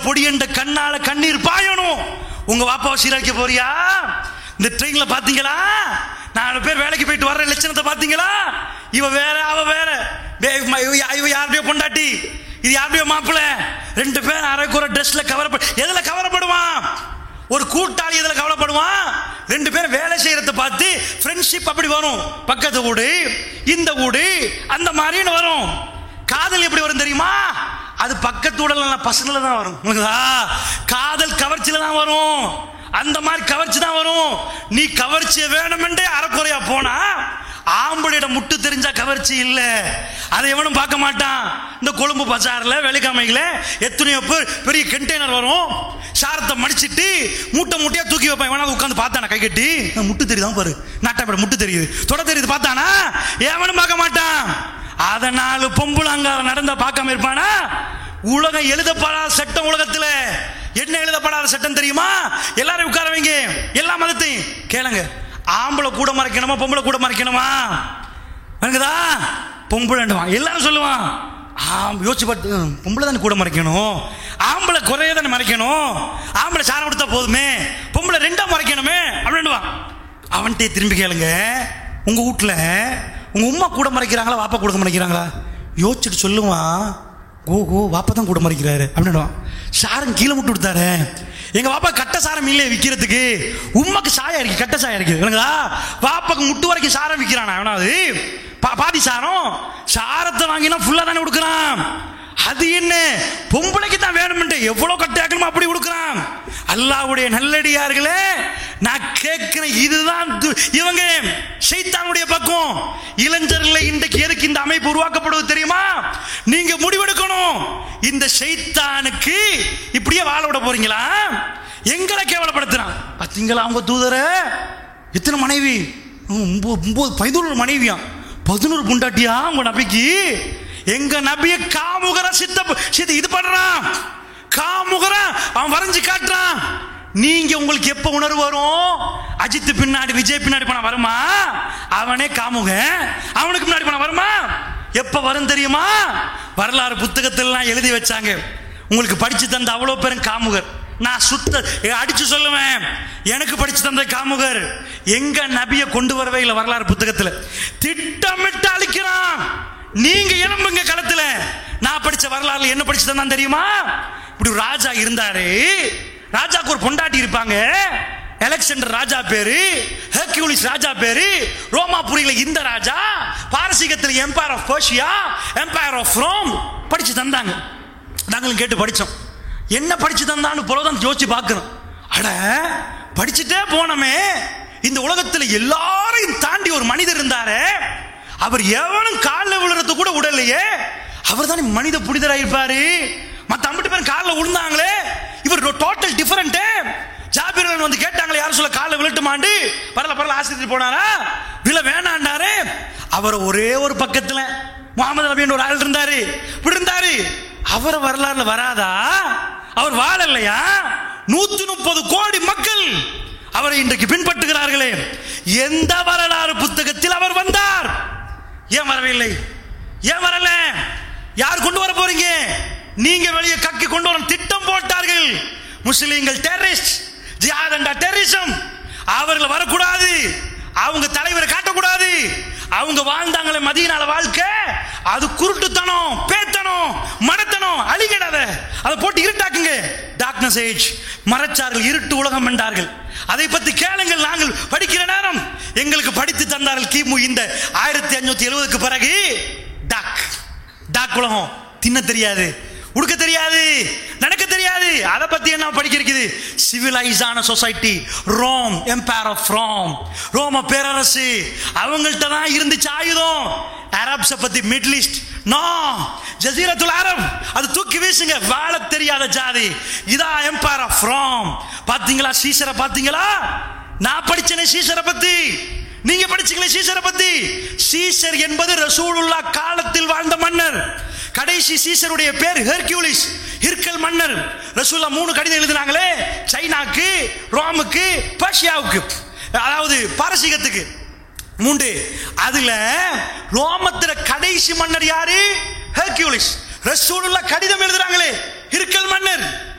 பொடி என்ற கண்ணால கண்ணீர் பாயணும் உங்க வாப்பாவை சீரழிக்க போறியா இந்த ட்ரெயின்ல பாத்தீங்களா நாலு பேர் வேலைக்கு போயிட்டு வர்ற லட்சணத்தை பாத்தீங்களா இவ வேற அவ வேற டேய், ம- இவ யா- இவ யாருடைய பொண்டாட்டி இது யாருடைய மாப்பிள்ளை ரெண்டு பேர் அரைக்குற ட்ரெஸ்ல கவரப்பட எதுல கவரப்படுவான் ஒரு கூட்டாளி இதுல கவலைப்படுவான் ரெண்டு பேரும் வேலை செய்யறத பார்த்து ஃப்ரெண்ட்ஷிப் அப்படி வரும் பக்கத்து வீடு இந்த வீடு அந்த மாதிரின்னு வரும் காதல் எப்படி வரும் தெரியுமா அது பக்கத்து வீடல பசங்கள தான் வரும் உனக்குதா? காதல் கவர்ச்சியில தான் வரும் அந்த மாதிரி கவர்ச்சி தான் வரும் நீ கவர்ச்சி வேணுமென்றே அறக்குறையா போனா ஆம்பளையிடம் முட்டு தெரிஞ்சா கவர்ச்சி இல்ல அதை எவனும் பார்க்க மாட்டான் இந்த கொழும்பு பஜார்ல வெள்ளிக்கிழமைகள எத்தனையோ பேர் பெரிய கண்டெய்னர் வரும் சாரத்தை மடிச்சிட்டு மூட்டை மூட்டையா தூக்கி வைப்பான் எவனாவது உட்காந்து பார்த்தானா கை கட்டி அஹ், முட்டு தெரியுதான் பாரு நாட்டாப்பட முட்டு தெரியுது தொட தெரியுது பார்த்தானா எவனும் பார்க்க மாட்டான் அதனால பொம்புல அங்க நடந்தா பார்க்காம இருப்பானா உலகம் எழுதப்படாத சட்டம் உலகத்துல என்ன எழுதப்படாத சட்டம் தெரியுமா எல்லாரும் உட்கார வைங்க எல்லா மதத்தையும் கேளுங்க ஆம்பளை கூட மறைக்கணுமா பொம்பளை கூட மறைக்கணுமா எனக்குதா பொம்பளை எல்லாரும் சொல்லுவான் ஆம் யோசிச்சு பார்த்து ம், பொம்பளை தானே கூட மறைக்கணும் ஆம்பளை குறைய தானே மறைக்கணும் ஆம்பளை சாரம் கொடுத்தா போதுமே பொம்பளை ரெண்டா மறைக்கணுமே அப்படின்னுவான் அவன்கிட்ட திரும்பி கேளுங்க உங்க வீட்ல உங்க உம்மா கூட மறைக்கிறாங்களா வாப்பா கூட மறைக்கிறாங்களா யோசிச்சுட்டு சொல்லுவான் ஓ ஓ வாப்பா தான் கூட மறைக்கிறாரு அப்படின்னுவான் சாரம் கீழே விட்டு கொடுத்தாரு எங்க வாப்பா கட்ட சாரம் இல்லையே விற்கிறதுக்கு உம்மாக்கு சாயம் இருக்கு கட்ட சாயம் இருக்கு இல்லைங்களா வாப்பாக்கு முட்டு வரைக்கும் சாரம் விற்கிறானா அவனாவது பா- பாதி சாரம் சாரத்தை வாங்கினா ஃபுல்லா தானே கொடுக்குறான் அது என்ன பொம்பளைக்கு தான் வேணும்ட்டு எவ்வளவு கட்டாக்கணுமோ அப்படி கொடுக்குறான் அல்லாவுடைய நல்லடியார்களே நான் கேட்கிறேன் இதுதான் து- இவங்க சைத்தானுடைய பக்கம் இளைஞர்களை இன்றைக்கு எதுக்கு இந்த அமைப்பு உருவாக்கப்படுவது தெரியுமா நீங்க முடிவெடுக்கணும் இந்த சைத்தானுக்கு இப்படியே வாழ விட போறீங்களா எங்களை கேவலப்படுத்துறான் பாத்தீங்களா அவங்க தூதர எத்தனை மனைவி ஒன்பது ஒன்பது பதினோரு மனைவியாம் பதினோரு புண்டாட்டியா உங்க நபிக்கு எங்க நபிய காமுகர சித்த சித்த இது பண்றான் காமுகர அவன் வரைஞ்சு காட்டுறான் நீங்க உங்களுக்கு எப்ப உணர்வு வரும் அஜித் பின்னாடி விஜய் பின்னாடி போன வருமா அவனே காமுக அவனுக்கு முன்னாடி போன வருமா எப்ப வரும் தெரியுமா வரலாறு புத்தகத்திலாம் எழுதி வச்சாங்க உங்களுக்கு படிச்சு தந்த அவ்வளவு பேரும் காமுகர் நான் சுத்த அடிச்சு சொல்லுவேன் எனக்கு படிச்சு தந்த காமுகர் எங்க நபிய கொண்டு வரவே இல்லை வரலாறு புத்தகத்துல திட்டமிட்டு அழிக்கிறான் நீங்க எழும்புங்க களத்துல நான் படிச்ச வரலாறுல என்ன படிச்சு தந்தான் தெரியுமா இப்படி ஒரு ராஜா இருந்தாரு ராஜாக்கு ஒரு பொண்டாட்டி இருப்பாங்க எலெக்சண்டர் ராஜா பேரு ஹெர்குலிஸ் ராஜா பேரு ரோமாபுரியில இந்த ராஜா பாரசீகத்தில் empire of Persia empire of Rome படிச்சு தந்தாங்க நாங்களும் கேட்டு படிச்சோம் என்ன படிச்சு தந்தான்னு புலதான் யோசிச்சு பார்க்கிறோம் அட படிச்சுட்டே போனோமே இந்த உலகத்துல எல்லாரையும் தாண்டி ஒரு மனிதர் இருந்தாரே அவர் எவனும் காலில் விழுறது கூட உடலையே அவர் தானே மனித புனிதராயிருப்பாரு மத்த அம்பிட்டு பேர் காலில் விழுந்தாங்களே இவர் டோட்டல் டிஃபரெண்ட் ஜாபிரன் வந்து கேட்டாங்களே யாரும் சொல்ல காலில் விழட்டுமாண்டு பரல பரல ஆசிரியர் போனாரா விழ வேணாண்டாரு அவர் ஒரே ஒரு பக்கத்துல முகமது நபின்னு ஒரு ஆள் இருந்தாரு இப்படி இருந்தாரு அவர் வரலாறுல வராதா அவர் வாழலையா நூத்தி முப்பது கோடி மக்கள் அவரை இன்றைக்கு பின்பற்றுகிறார்களே எந்த வரலாறு புத்தகத்தில் அவர் வந்தார் ஏன் வரவில்லை ஏன் வரல யார் கொண்டு வர போறீங்க நீங்க வெளியே கக்கி கொண்டு வர திட்டம் போட்டார்கள் முஸ்லீம்கள் டெரரிஸ்ட் ஜியாதண்டா டெரரிசம் அவர்கள் வரக்கூடாது அவங்க தலைவரை காட்டக்கூடாது அவங்க வாழ்ந்தாங்களே மதியனால வாழ்க்கை அது குருட்டுத்தனம் பேத்தனம் மடத்தனம் அழிகிடாத அதை போட்டு இருட்டாக்குங்க டார்க்னஸ் ஏஜ் மறைச்சார்கள் இருட்டு உலகம் என்றார்கள் அதை பத்தி கேளுங்கள் நாங்கள் படிக்கிற நேரம் எங்களுக்கு படித்து தந்தார்கள் கிமு இந்த ஆயிரத்தி அஞ்சூத்தி எழுபதுக்கு பிறகு டாக் டாக் உலகம் தின்ன தெரியாது உடுக்க தெரியாது நடக்க தெரியாது அதை பத்தி என்ன படிக்க இருக்குது சிவிலைஸ் ஆன society Rome empire of Rome ரோம பேரரசு அவங்கள்ட்ட தான் இருந்துச்சு ஆயுதம் அரப்ஸ பத்தி மிடில் ஈஸ்ட் நோ ஜசீரத்துல் அரப் அது தூக்கி வீசுங்க வாழ தெரியாத ஜாதி இதா எம்பையர் ஆஃப் ரோம் பாத்தீங்களா சீசரை பாத்தீங்களா நான் படிச்சேனே சீசரை பத்தி நீங்க படிச்சீங்களே சீசரை பத்தி சீசர் என்பது ரசூலுல்லா காலத்தில் வாழ்ந்த மன்னர் கடைசி சீசருடைய பேர் ஹெர்கியூலிஸ் ஹிர்கல் மன்னர் ரசூல்லா மூணு கடிதம் எழுதினாங்களே சைனாக்கு ரோமுக்கு பர்ஷியாவுக்கு அதாவது பாரசீகத்துக்கு மூன்று அதுல ரோமத்துல கடைசி மன்னர் யாரு ஹெர்கியூலிஸ் ரசூலுல்லா கடிதம் எழுதுறாங்களே ஹிர்கல் மன்னர்